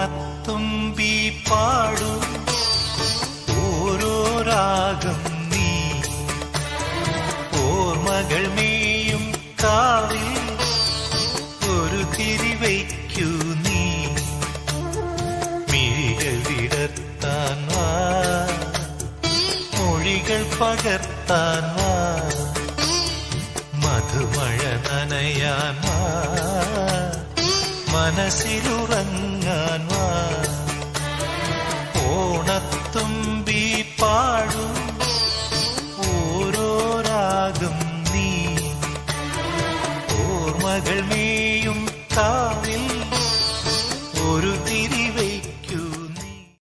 ഓണത്തുമ്പി പാടു ഓരോ രാഗം നീ ഓർമ്മകൾ മേയും കാവിൽ ഒരു തിരിവയ്ക്കൂ നീ മിഴികൾ വിടർത്താൻ വാ മൊഴികൾ പകർത്താൻ വാ മധുമഴ നനയാൻ വാ മനസ്സിലുറങ്ങാൻ വാ